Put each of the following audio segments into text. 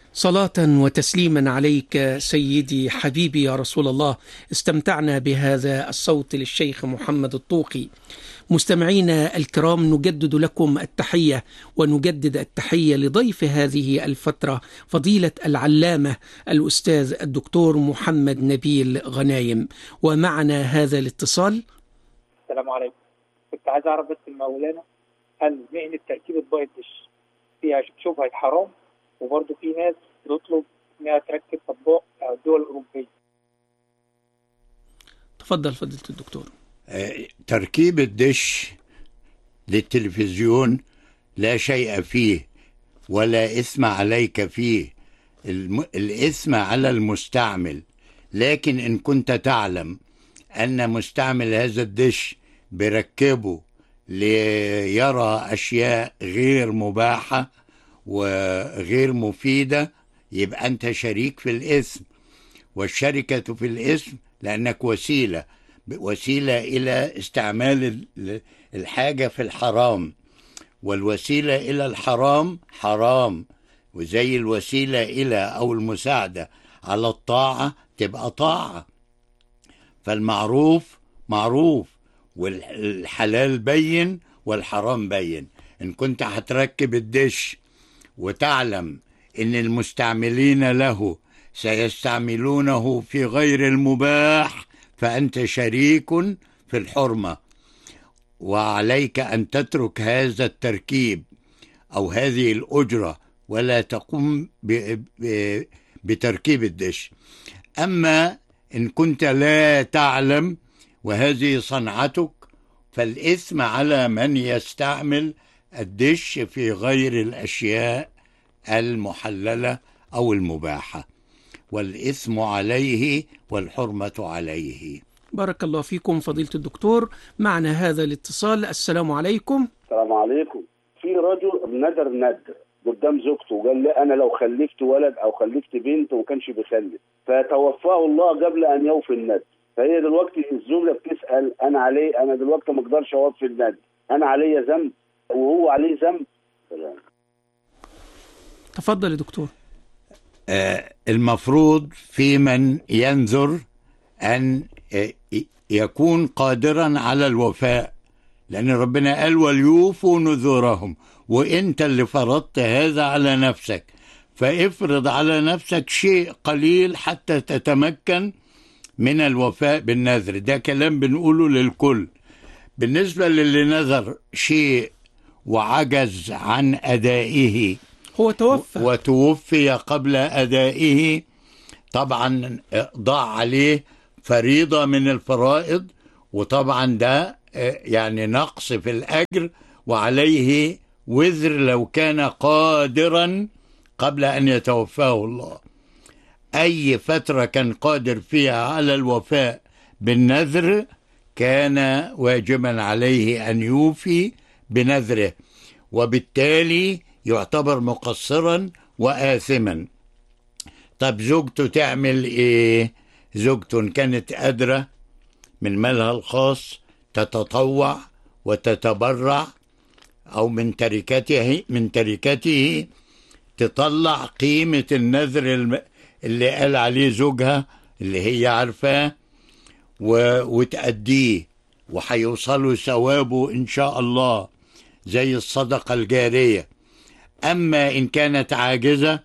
صلاة وتسليما عليك سيدي حبيبي يا رسول الله استمتعنا بهذا الصوت للشيخ محمد الطوقي مستمعينا الكرام نجدد لكم التحية ونجدد التحية لضيف هذه الفترة فضيلة العلامة الأستاذ الدكتور محمد نبيل غنايم ومعنا هذا الاتصال السلام عليكم كنت عايز اعرف بس من مولانا هل مهنه تركيب اطباق الدش فيها شبهه حرام وبرضه في ناس بتطلب انها تركب اطباق الدول الاوروبيه تفضل فضيلة الدكتور آه، تركيب الدش للتلفزيون لا شيء فيه ولا إثم عليك فيه الم... الإثم على المستعمل لكن إن كنت تعلم أن مستعمل هذا الدش بركبه ليرى أشياء غير مباحة وغير مفيدة يبقى أنت شريك في الإثم والشركة في الإثم لأنك وسيلة وسيلة إلى استعمال ال- الحاجة في الحرام والوسيلة إلى الحرام حرام وزي الوسيلة إلى أو المساعدة على الطاعة تبقى طاعة فالمعروف معروف والحلال بين والحرام بين إن كنت هتركب الدش وتعلم إن المستعملين له سيستعملونه في غير المباح فأنت شريك في الحرمة وعليك أن تترك هذا التركيب أو هذه الأجرة ولا تقوم ب- ب- بتركيب الدش أما إن كنت لا تعلم وهذه صنعتك فالإثم على من يستعمل الدش في غير الأشياء المحللة أو المباحة والإثم عليه والحرمة عليه بارك الله فيكم فضيلة الدكتور معنا هذا الاتصال السلام عليكم السلام عليكم في رجل ندر ندر قدام زوجته وقال لي انا لو خلفت ولد او خلفت بنت وما كانش بيخلف فتوفاه الله قبل ان يوفي الندر فهي دلوقتي الزوجه بتسال انا عليه انا دلوقتي ما اقدرش اوفي الندر انا عليا ذنب وهو عليه ذنب سلام. تفضل يا دكتور آه، المفروض في من ينذر أن آه، ي- يكون قادرا على الوفاء لأن ربنا قال وليوفوا نذورهم وإنت اللي فرضت هذا على نفسك فافرض على نفسك شيء قليل حتى تتمكن من الوفاء بالنذر ده كلام بنقوله للكل بالنسبة للي نذر شيء وعجز عن أدائه هو توفى وتوفي قبل أدائه طبعا ضاع عليه فريضة من الفرائض وطبعا ده آه، يعني نقص في الأجر وعليه وزر لو كان قادرا قبل أن يتوفاه الله أي فترة كان قادر فيها على الوفاء بالنذر كان واجبا عليه أن يوفي بنذره وبالتالي يعتبر مقصرا وآثما طب زوجته تعمل ايه زوجته إن كانت قادرة من مالها الخاص تتطوع وتتبرع أو من تركته من تركته تطلع قيمة النذر الم- اللي قال عليه زوجها اللي هي عارفاه و... وتأديه وهيوصلوا ثوابه إن شاء الله زي الصدقة الجارية أما إن كانت عاجزة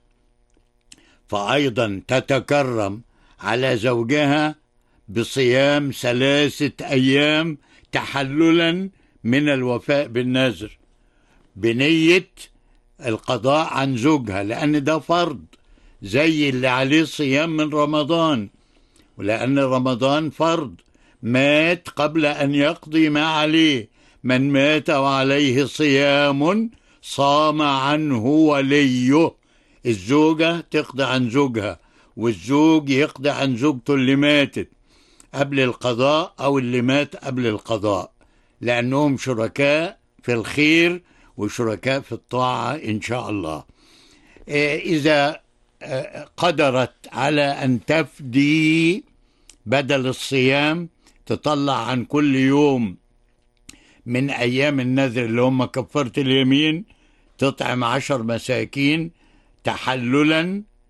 فأيضا تتكرم على زوجها بصيام ثلاثة أيام تحللا من الوفاء بالنذر بنية القضاء عن زوجها لأن ده فرض زي اللي عليه صيام من رمضان ولأن رمضان فرض مات قبل أن يقضي ما عليه من مات وعليه صيام صام عنه وليه الزوجة تقضي عن زوجها والزوج يقضي عن زوجته اللي ماتت قبل القضاء أو اللي مات قبل القضاء لأنهم شركاء في الخير وشركاء في الطاعة إن شاء الله إيه، إذا آه، قدرت على أن تفدي بدل الصيام تطلع عن كل يوم من أيام النذر اللي هم كفارة اليمين تطعم عشر مساكين تحللا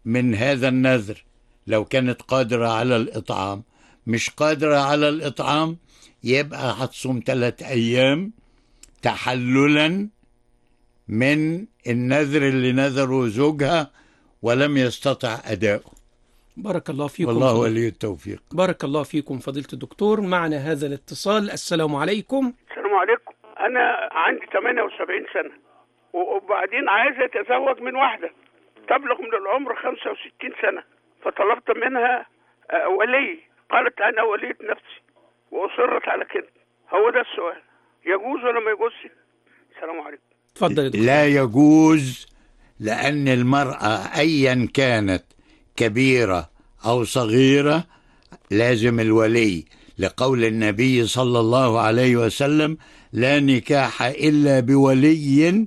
من هذا النذر لو كانت قادرة على الإطعام مش قادرة على الإطعام يبقى هتصوم ثلاث أيام تحللا من النذر اللي نذره زوجها ولم يستطع أداؤه بارك الله فيكم والله فضيلة- ولي التوفيق بارك الله فيكم فضيلة الدكتور معنا هذا الاتصال السلام عليكم السلام عليكم انا عندي 78 سنه وبعدين عايز اتزوج من واحده تبلغ من العمر 65 سنه فطلبت منها آه، ولي قالت انا ولية نفسي واصرت على كده هو ده السؤال يجوز ولا ما يجوزش السلام عليكم تفضل يا دكتور. لا يجوز لأن المرأة أيا كانت كبيرة أو صغيرة لازم الولي لقول النبي صلى الله عليه وسلم لا نكاح إلا بولي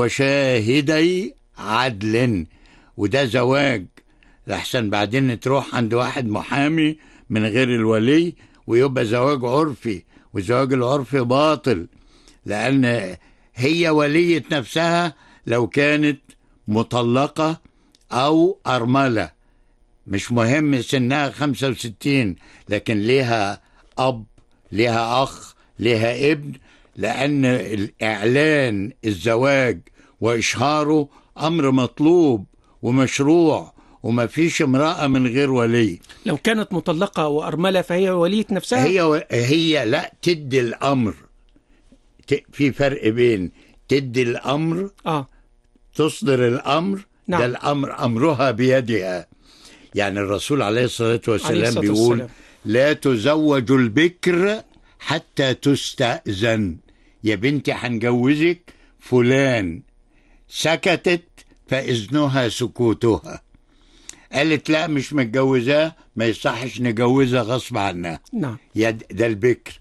وشاهدي عدل وده زواج لحسن بعدين تروح عند واحد محامي من غير الولي ويبقى زواج عرفي والزواج العرفي باطل لأن هي ولية نفسها لو كانت مطلقة أو أرملة مش مهم سنها 65 لكن ليها أب ليها أخ ليها ابن لأن الإعلان الزواج وإشهاره أمر مطلوب ومشروع وما فيش امرأة من غير ولي لو كانت مطلقة وأرملة فهي ولية نفسها هي هي لا تدي الأمر ت- في فرق بين تدي الأمر آه تصدر الأمر نعم. ده الأمر أمرها بيدها يعني الرسول عليه الصلاة عليه والسلام الصلاة بيقول والسلام. لا تزوج البكر حتى تستأذن يا بنتي هنجوزك فلان سكتت فإذنها سكوتها قالت لا مش متجوزاه ما يصحش نجوزها غصب عنها نعم يد ده البكر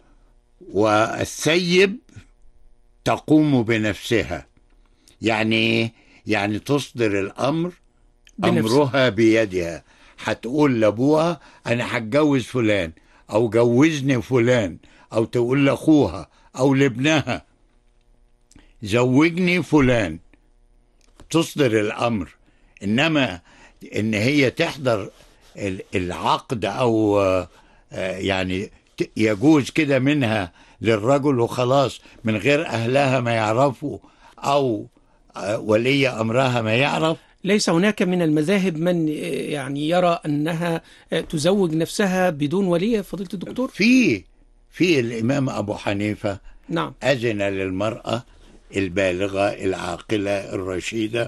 والثيب تقوم بنفسها يعني ايه يعني تصدر الامر بنفسها. امرها بيدها هتقول لابوها انا هتجوز فلان او جوزني فلان او تقول لاخوها او لابنها زوجني فلان تصدر الامر انما ان هي تحضر ال- العقد او آه، آه، يعني ت- يجوز كده منها للرجل وخلاص من غير اهلها ما يعرفوا او آه، ولي امرها ما يعرف ليس هناك من المذاهب من آه، يعني يرى أنها آه، تزوج نفسها بدون ولي فضيلة الدكتور في في الامام ابو حنيفه نعم أذن للمرأة البالغة العاقلة الرشيدة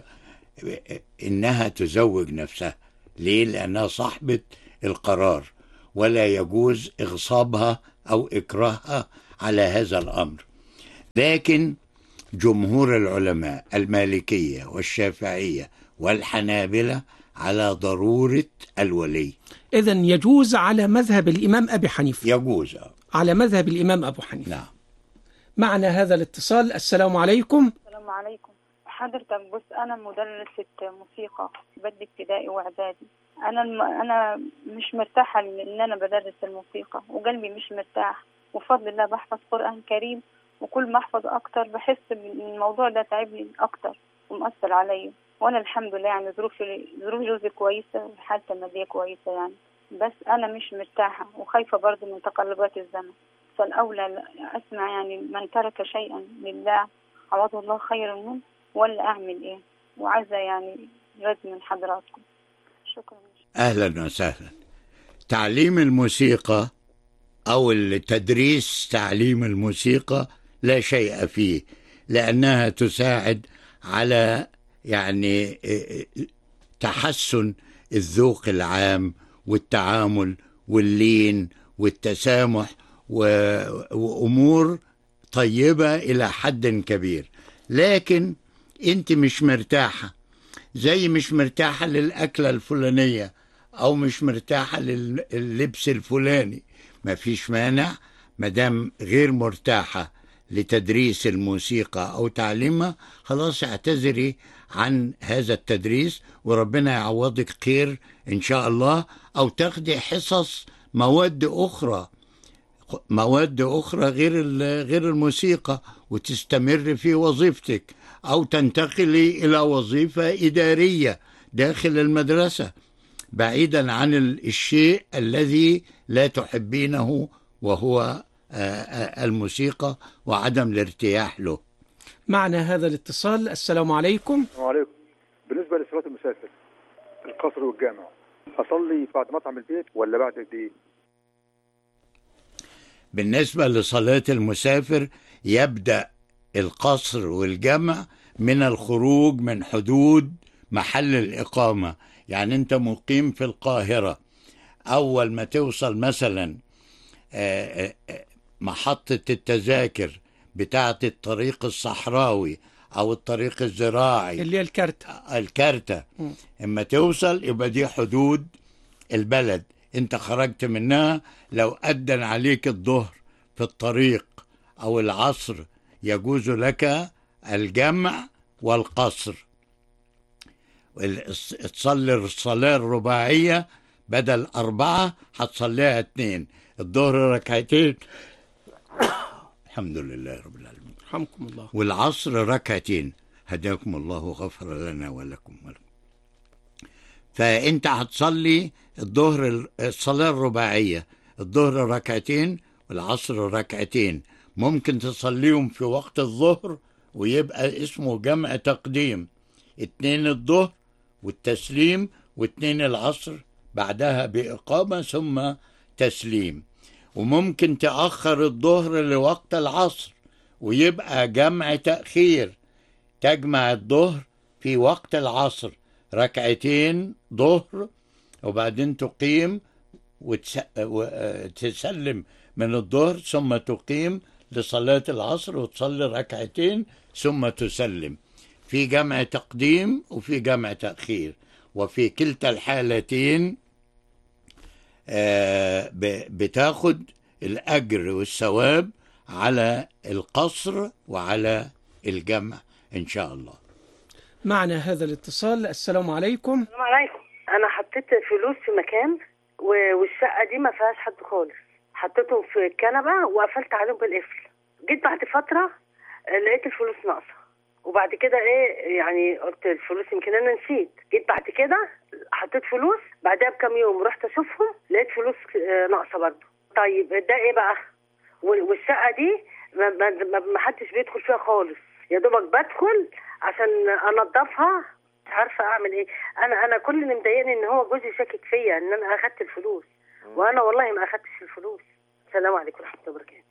إنها تزوج نفسها ليه؟ لأنها صاحبة القرار ولا يجوز إغصابها أو إكراهها على هذا الأمر لكن جمهور العلماء المالكية والشافعية والحنابلة على ضرورة الولي إذا يجوز على مذهب الإمام أبي حنيفة يجوز على مذهب الإمام أبو حنيفة نعم معنا هذا الاتصال السلام عليكم السلام عليكم حضرتك بص انا مدرسة موسيقى بدي ابتدائي واعدادي انا الم... انا مش مرتاحة ان انا بدرس الموسيقى وقلبي مش مرتاح وبفضل الله بحفظ قرآن كريم وكل ما احفظ اكتر بحس ان الموضوع ده تعبني اكتر ومأثر عليا وانا الحمد لله يعني ظروفي ظروف جوزي كويسة وحالتي المادية كويسة يعني بس انا مش مرتاحة وخايفة برضه من تقلبات الزمن فالاولى اسمع يعني من ترك شيئا لله عوضه الله خيرا منه ولا اعمل ايه وعايزه يعني رد من حضراتكم شكرا أهلا وسهلا تعليم الموسيقى أو التدريس تعليم الموسيقى لا شيء فيه لأنها تساعد على يعني تحسن الذوق العام والتعامل واللين والتسامح و- وأمور طيبة إلى حد كبير لكن أنت مش مرتاحة زي مش مرتاحة للأكلة الفلانية أو مش مرتاحة لللبس الفلاني ما فيش مانع مدام غير مرتاحة لتدريس الموسيقى أو تعليمها خلاص اعتذري عن هذا التدريس وربنا يعوضك خير إن شاء الله أو تاخدي حصص مواد أخرى مواد أخرى غير ال- غير الموسيقى وتستمر في وظيفتك أو تنتقلي إلى وظيفة إدارية داخل المدرسة بعيدا عن ال- الشيء الذي لا تحبينه وهو آه، آه، الموسيقى وعدم الارتياح له معنا هذا الاتصال السلام عليكم السلام عليكم بالنسبه لصلاه المسافر القصر والجامع اصلي بعد ما اطعم البيت ولا بعد قد ايه؟ بالنسبة لصلاة المسافر يبدأ القصر والجمع من الخروج من حدود محل الإقامة يعني أنت مقيم في القاهرة أول ما توصل مثلا آه، آه، آه، محطة التذاكر بتاعة الطريق الصحراوي أو الطريق الزراعي اللي هي الكارت الكارتة اما توصل يبقى دي حدود البلد انت خرجت منها لو أدن عليك الظهر في الطريق أو العصر يجوز لك الجمع والقصر ال- الص- تصلي الصلاة الرباعية بدل أربعة هتصليها اتنين الظهر ركعتين الحمد لله رب العالمين رحمكم الله والعصر ركعتين هداكم الله وغفر لنا ولكم ولكم فانت هتصلي الظهر ال- الصلاه الرباعيه الظهر ركعتين والعصر ركعتين ممكن تصليهم في وقت الظهر ويبقى اسمه جمع تقديم اتنين الظهر والتسليم واتنين العصر بعدها بإقامة ثم تسليم وممكن تأخر الظهر لوقت العصر ويبقى جمع تأخير تجمع الظهر في وقت العصر ركعتين ظهر وبعدين تقيم وتسلم من الظهر ثم تقيم لصلاة العصر وتصلي ركعتين ثم تسلم في جمع تقديم وفي جمع تأخير وفي كلتا الحالتين آه، ب- بتاخد الأجر والثواب على القصر وعلى الجمع إن شاء الله معنا هذا الاتصال السلام عليكم السلام عليكم انا حطيت فلوس في مكان و- والشقه دي ما فيهاش حد خالص حطيتهم في الكنبه وقفلت عليهم بالقفل جيت بعد فتره آه، لقيت الفلوس ناقصه وبعد كده ايه يعني قلت الفلوس يمكن انا نسيت جيت بعد كده حطيت فلوس بعدها بكام يوم رحت اشوفهم لقيت فلوس آه، ناقصه برضه طيب ده ايه بقى وال- والشقه دي ما, ما, ما, ما حدش بيدخل فيها خالص يا دوبك بدخل عشان انضفها مش عارفه اعمل ايه انا انا كل اللي مضايقني ان هو جوزي شاكك فيا ان انا اخدت الفلوس وانا والله ما اخدتش الفلوس السلام عليكم ورحمه الله وبركاته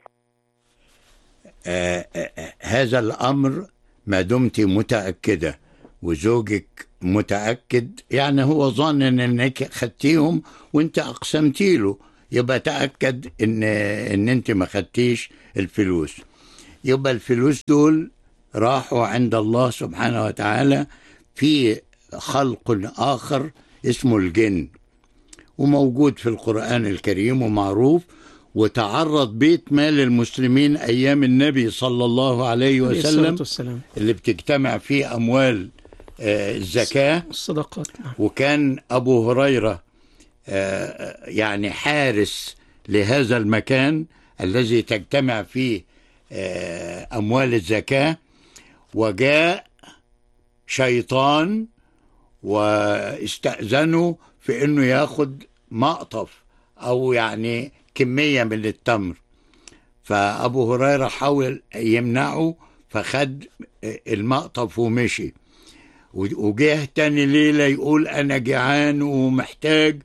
آه، آه، آه، هذا الأمر ما دمت متأكدة وزوجك متأكد يعني هو ظن انك خدتيهم وانت اقسمتي له يبقى تأكد ان ان انت ما خدتيش الفلوس يبقى الفلوس دول راحوا عند الله سبحانه وتعالى في خلق آخر اسمه الجن وموجود في القرآن الكريم ومعروف وتعرض بيت مال المسلمين أيام النبي صلى الله عليه عليه الصلاة وسلم والسلام اللي بتجتمع فيه أموال آه، الزكاة الصدقات نعم وكان أبو هريرة آه، يعني حارس لهذا المكان الذي تجتمع فيه آه، أموال الزكاة وجاء شيطان واستأذنوا في أنه ياخد مقطف أو يعني كمية من التمر فأبو هريرة حاول يمنعه فخد المقطف ومشي وجه تاني ليلة يقول أنا جعان ومحتاج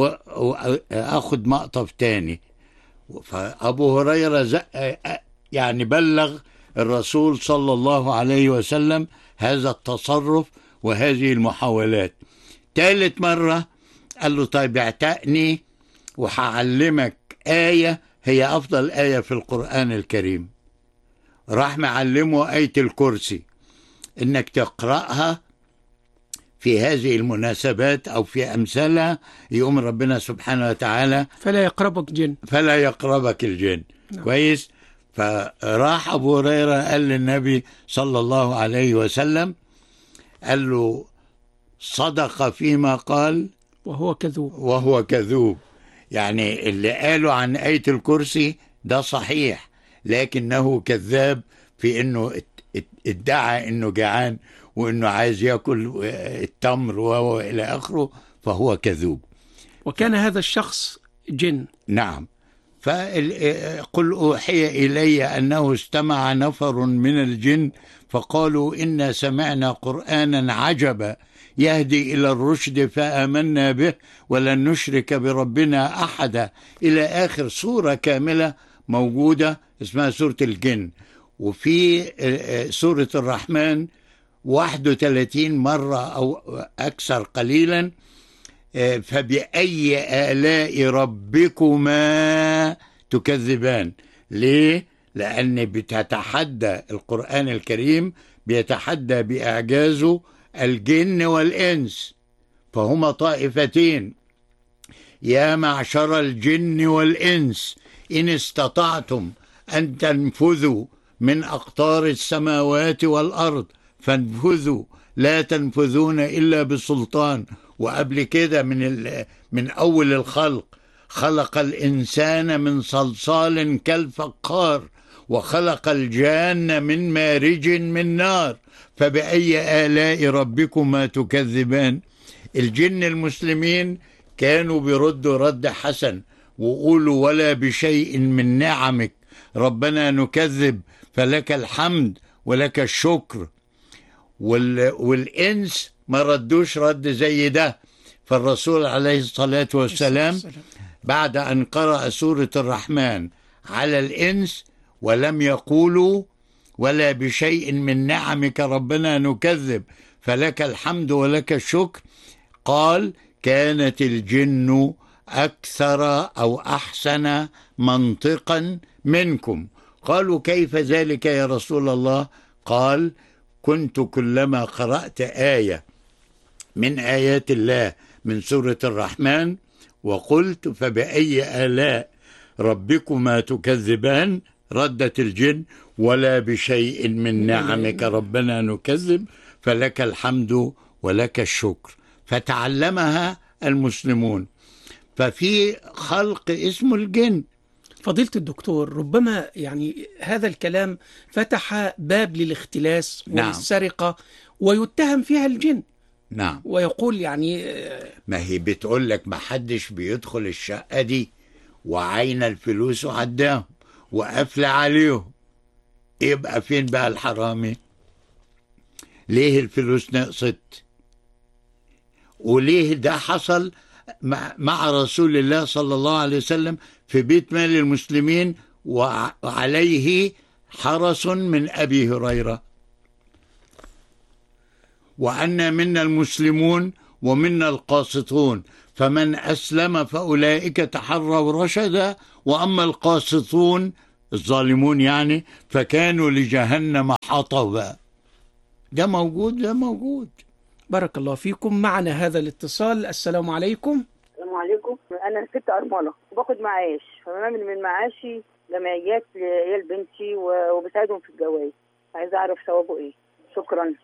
وأخد مقطف تاني فأبو هريرة زق يعني بلغ الرسول صلى الله عليه وسلم هذا التصرف وهذه المحاولات ثالث مرة قال له طيب اعتقني وهعلمك آية هي أفضل آية في القرآن الكريم راح معلمه آية الكرسي إنك تقرأها في هذه المناسبات أو في أمثالها يقوم ربنا سبحانه وتعالى فلا يقربك جن فلا يقربك الجن كويس فراح أبو هريرة قال للنبي صلى الله عليه وسلم قال له صدق فيما قال وهو كذوب وهو كذوب يعني اللي قالوا عن آية الكرسي ده صحيح لكنه كذاب في انه ات- اد- ادعى انه جعان وانه عايز ياكل آه، التمر و- والى اخره فهو كذوب وكان هذا الشخص جن نعم فقل أوحي إلي أنه استمع نفر من الجن فقالوا إنا سمعنا قرآنا عجبا يهدي إلى الرشد فآمنا به ولن نشرك بربنا أحدا إلى آخر سورة كاملة موجودة اسمها سورة الجن وفي آه، آه، سورة الرحمن 31 مرة أو أكثر قليلا آه، فبأي آلاء ربكما تكذبان ليه؟ لأن بتتحدى القرآن الكريم بيتحدى بإعجازه الجن والإنس فهما طائفتين يا معشر الجن والإنس إن استطعتم أن تنفذوا من أقطار السماوات والأرض فانفذوا لا تنفذون إلا بسلطان وقبل كده من ال- من أول الخلق خلق الإنسان من صلصال كالفقار وخلق الجان من مارج من نار فبأي آلاء ربكما تكذبان الجن المسلمين كانوا بيردوا رد حسن وقولوا ولا بشيء من نعمك ربنا نكذب فلك الحمد ولك الشكر وال... والإنس ما ردوش رد زي ده فالرسول عليه الصلاة والسلام بعد أن قرأ سورة الرحمن على الإنس ولم يقولوا ولا بشيء من نعمك ربنا نكذب فلك الحمد ولك الشكر قال كانت الجن أكثر أو أحسن منطقا منكم قالوا كيف ذلك يا رسول الله قال كنت كلما قرأت آية من آيات الله من سورة الرحمن وقلت فبأي آلاء ربكما تكذبان ردت الجن ولا بشيء من نعمك ربنا نكذب فلك الحمد ولك الشكر فتعلمها المسلمون ففي خلق اسمه الجن فضيلة الدكتور ربما يعني هذا الكلام فتح باب للاختلاس نعم. وللسرقة ويتهم فيها الجن نعم ويقول يعني آه، ما هي بتقول لك ما حدش بيدخل الشقة دي وعين الفلوس وعداهم وقافلة عليهم يبقى فين بقى الحرامي ليه الفلوس نقصت وليه ده حصل مع, مع رسول الله صلى الله عليه وسلم في بيت مال المسلمين وع- وعليه حرس من أبي هريرة وأن منا المسلمون ومنا القاسطون فمن أسلم فأولئك تحروا رشدا وأما القاسطون الظالمون يعني فكانوا لجهنم حطبا ده موجود ده موجود بارك الله فيكم معنا هذا الاتصال السلام عليكم السلام عليكم انا ست ارمله وباخد معاش فبعمل من معاشي جمعيات لعيال بنتي و- وبساعدهم في الجواز عايزه اعرف ثوابه ايه شكرا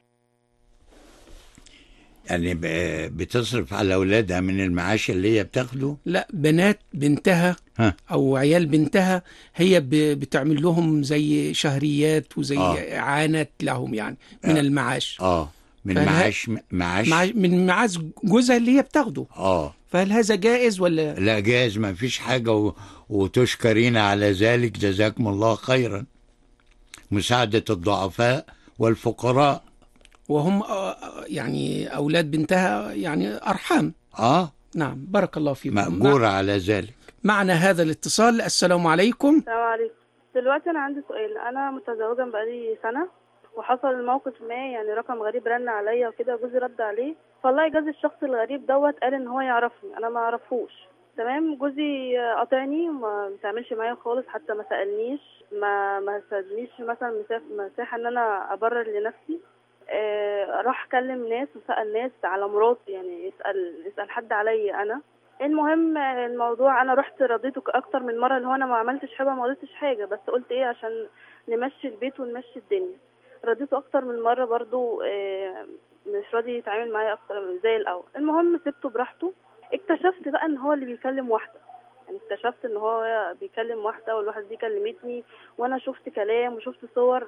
يعني ب- بتصرف على أولادها من المعاش اللي هي بتاخده لا بنات بنتها ها. او عيال بنتها هي ب- بتعمل لهم زي شهريات وزي آه. اعانات لهم يعني من آه. المعاش اه من فهل- معاش معاش مع من معاش جوزها اللي هي بتاخده اه فهل هذا جائز ولا لا جاز ما فيش حاجة و... وتشكرين على ذلك جزاكم الله خيرا مساعدة الضعفاء والفقراء وهم آه، يعني اولاد بنتها يعني ارحام اه نعم بارك الله فيكم مأجورة على ذلك معنا هذا الاتصال السلام عليكم السلام عليكم دلوقتي انا عندي سؤال انا متزوجه بقالي سنه وحصل موقف ما يعني رقم غريب رن عليا وكده جوزي رد عليه فالله يجازي الشخص الغريب دوت قال ان هو يعرفني انا ما اعرفوش تمام جوزي قاطعني ما بتعملش معايا خالص حتى ما سالنيش ما ما سابنيش مثلا مساف- مساحه ان انا ابرر لنفسي آه راح كلم ناس وسال ناس على مراتي يعني يسال يسال حد عليا انا المهم آه، الموضوع انا رحت رضيته اكتر من مره اللي هو انا ما عملتش حاجه ما قلتش حاجه بس قلت ايه عشان نمشي البيت ونمشي الدنيا رضيته اكتر من مره برضو آه، مش راضي يتعامل معايا اكتر زي الاول المهم سبته براحته اكتشفت بقى ان هو اللي بيكلم واحده يعني اكتشفت ان هو بيكلم واحده والواحده دي كلمتني وانا شفت كلام وشفت صور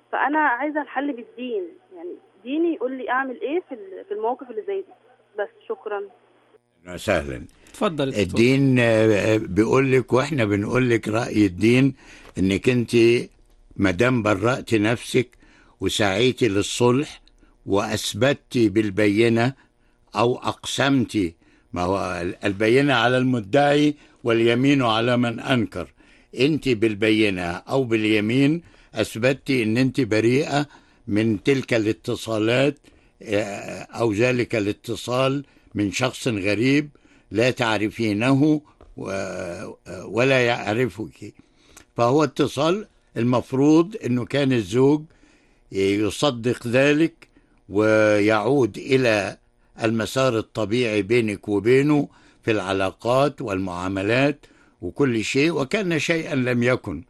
فانا عايزه الحل بالدين يعني ديني يقول لي اعمل ايه في ال- في المواقف اللي زي دي بس شكرا سهلا اتفضل يا دكتور. الدين آه، بيقول لك واحنا بنقول لك رأي الدين انك انت ما دام برأت نفسك وسعيتي للصلح واثبتي بالبينه او اقسمتي ما هو البينه على المدعي واليمين على من انكر انت بالبينه او باليمين اثبتي ان انت بريئه من تلك الاتصالات آه، او ذلك الاتصال من شخص غريب لا تعرفينه و- ولا يعرفك فهو اتصال المفروض انه كان الزوج يصدق ذلك ويعود الى المسار الطبيعي بينك وبينه في العلاقات والمعاملات وكل شيء وكان شيئا لم يكن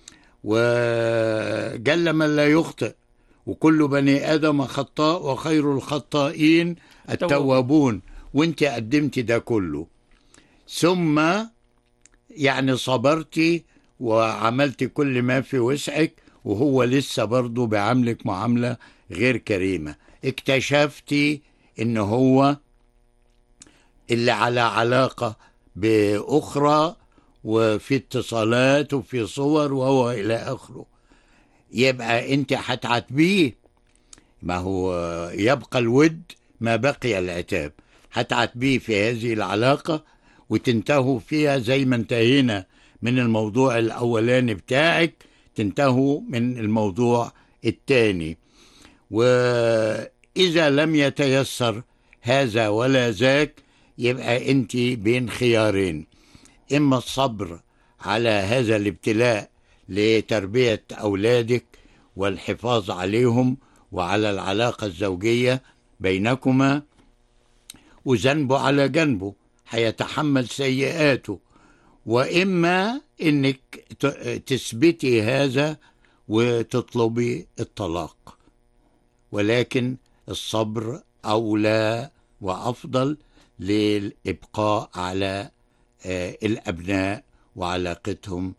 وجل من لا يخطئ وكل بني ادم خطاء وخير الخطائين التوابون وانت قدمت ده كله ثم يعني صبرتي وعملت كل ما في وسعك وهو لسه برضه بعملك معاملة غير كريمة اكتشفتي ان هو اللي على علاقة بأخرى وفي اتصالات وفي صور وهو إلى آخره يبقى أنت هتعاتبيه ما هو يبقى الود ما بقي العتاب هتعاتبيه في هذه العلاقة وتنتهوا فيها زي ما انتهينا من الموضوع الأولاني بتاعك تنتهوا من الموضوع الثاني وإذا لم يتيسر هذا ولا ذاك يبقى أنت بين خيارين إما الصبر على هذا الابتلاء لتربية أولادك والحفاظ عليهم وعلى العلاقة الزوجية بينكما وذنبه على جنبه هيتحمل سيئاته وإما إنك ت- تثبتي هذا وتطلبي الطلاق ولكن الصبر أولى وأفضل للإبقاء على آه، الأبناء وعلاقتهم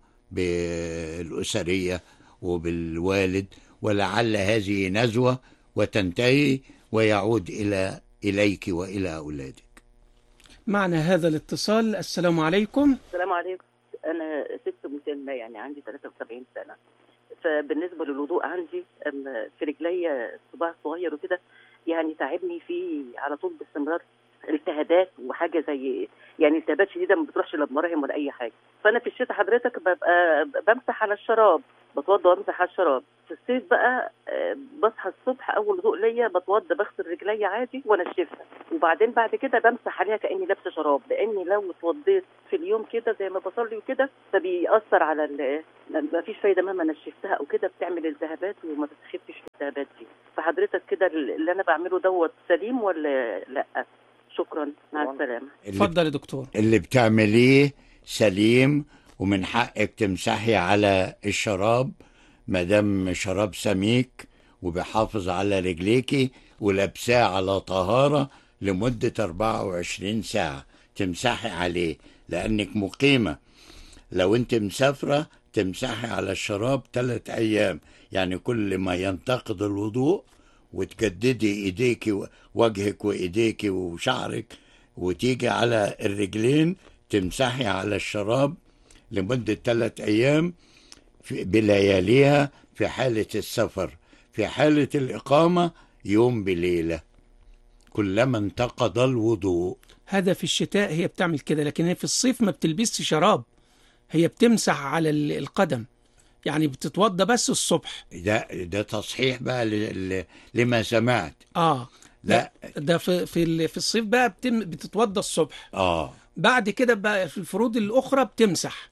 بالأسرية وبالوالد ولعل هذه نزوة وتنتهي ويعود إلى إليك وإلى أولادك معنا هذا الاتصال السلام عليكم السلام عليكم انا ست مسلمه يعني عندي 73 سنه فبالنسبه للوضوء عندي أم في رجلي صباع صغير وكده يعني تعبني فيه على طول باستمرار التهابات وحاجه زي يعني التهابات شديده ما بتروحش لا بمراهم ولا اي حاجه فانا في الشتاء حضرتك ببقى بمسح على الشراب بتوضى وامسح على الشراب في الصيف بقى آه، بصحى الصبح اول وضوء ليا بتوضى بغسل رجلي عادي وانشفها وبعدين بعد كده بمسح عليها كاني لابسه شراب لاني لو اتوضيت في اليوم كده زي ما بصلي وكده فبيأثر على ال ما فيش فايده مهما نشفتها او كده بتعمل التهابات وما بتخفش الالتهابات دي فحضرتك كده اللي انا بعمله دوت سليم ولا لا شكرا مع السلامه اتفضل يا دكتور اللي بتعمليه سليم ومن حقك تمسحي على الشراب ما دام شراب سميك وبيحافظ على رجليكي ولابساه على طهارة لمدة 24 ساعة تمسحي عليه لأنك مقيمة لو انت مسافرة تمسحي على الشراب ثلاث أيام يعني كل ما ينتقد الوضوء وتجددي ايديك وجهك وايديك وشعرك وتيجي على الرجلين تمسحي على الشراب لمدة ثلاث أيام في- بلياليها في حالة السفر في حالة الإقامة يوم بليلة كلما انتقض الوضوء هذا في الشتاء هي بتعمل كده لكن هي في الصيف ما بتلبسش شراب هي بتمسح على ال- القدم يعني بتتوضى بس الصبح ده ده تصحيح بقى ل- ل- لما سمعت اه لا ده في في ال- في الصيف بقى بتم بتتوضى الصبح اه بعد كده بقى في الفروض الاخرى بتمسح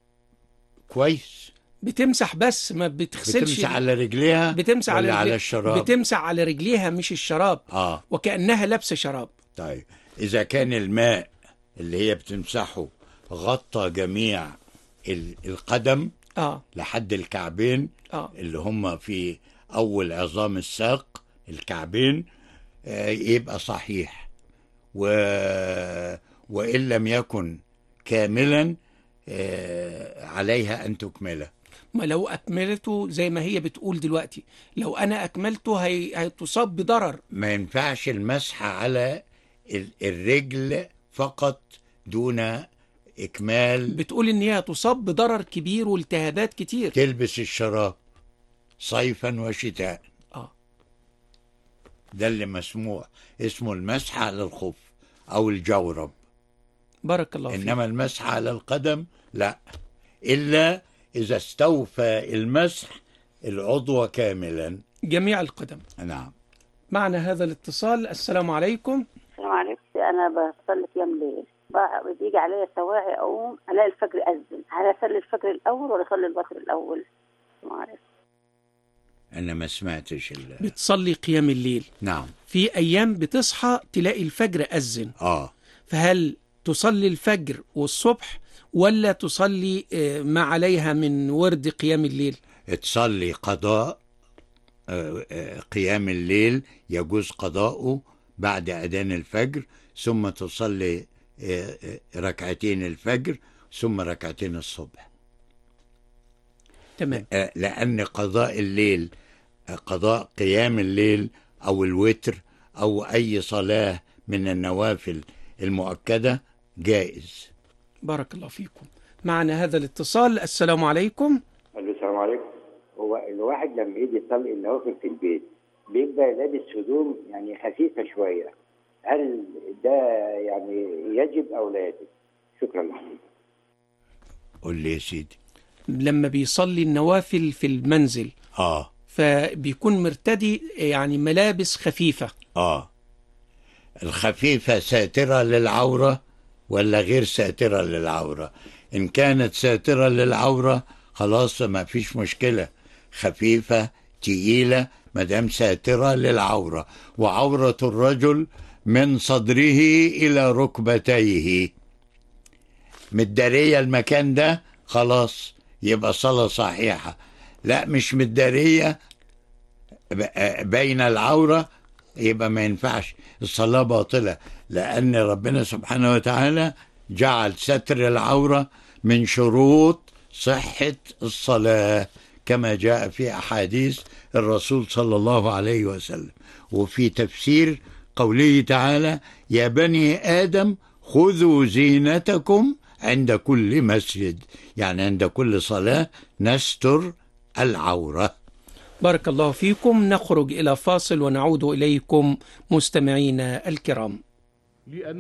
كويس بتمسح بس ما بتغسلش بتمسح على رجليها بتمسح على ولا على رجلي- الشراب بتمسح على رجليها مش الشراب اه وكأنها لابسه شراب طيب إذا كان الماء اللي هي بتمسحه غطى جميع ال- القدم اه لحد الكعبين اه اللي هم في أول عظام الساق الكعبين آه، يبقى صحيح و... وإن لم يكن كاملا آه، عليها أن تكمله ما لو أكملته زي ما هي بتقول دلوقتي لو أنا أكملته هي... هتصاب بضرر ما ينفعش المسح على ال- الرجل فقط دون إكمال بتقول إن هي هتصاب بضرر كبير والتهابات كتير تلبس الشراب صيفا وشتاء آه. ده اللي مسموح اسمه المسح على الخف أو الجورب بارك الله فيك إنما المسح على القدم لا إلا إذا استوفى المسح العضو كاملا جميع القدم نعم معنا هذا الاتصال السلام عليكم السلام عليكم انا بصلي قيام ليل بقى- بيجي عليا سواعي اقوم الاقي الفجر اذن هل اصلي الفجر الاول ولا اصلي الوتر الاول ما اعرف أنا ما سمعتش ال... بتصلي قيام الليل نعم في أيام بتصحى تلاقي الفجر أذن آه فهل تصلي الفجر والصبح ولا تصلي آه، ما عليها من ورد قيام الليل تصلي قضاء آه، آه، قيام الليل يجوز قضاؤه بعد أذان الفجر ثم تصلي آه، آه، ركعتين الفجر ثم ركعتين الصبح تمام آه، لأن قضاء الليل آه، قضاء قيام الليل أو الوتر أو أي صلاة من النوافل المؤكدة جائز بارك الله فيكم معنا هذا الاتصال السلام عليكم الو السلام عليكم هو الواحد لما يجي يصلي النوافل في البيت بيبقى لابس هدوم يعني خفيفه شويه هل ده يعني يجب او لا يجب؟ شكرا لحضرتك قول لي يا سيدي لما بيصلي النوافل في المنزل آه فبيكون مرتدي يعني ملابس خفيفة آه الخفيفة ساترة للعورة ولا غير ساترة للعورة إن كانت ساترة للعورة خلاص ما فيش مشكلة خفيفة تقيلة مدام ساترة للعورة وعورة الرجل من صدره إلى ركبتيه متدارية المكان ده خلاص يبقى صلاة صحيحة لا مش متدارية ب- بين العورة يبقى ما ينفعش الصلاة باطلة لأن ربنا سبحانه وتعالى جعل ستر العورة من شروط صحة الصلاة كما جاء في أحاديث الرسول صلى الله عليه وسلم وفي تفسير قوله تعالى يا بني آدم خذوا زينتكم عند كل مسجد يعني عند كل صلاة نستر العورة بارك الله فيكم نخرج إلى فاصل ونعود إليكم مستمعينا الكرام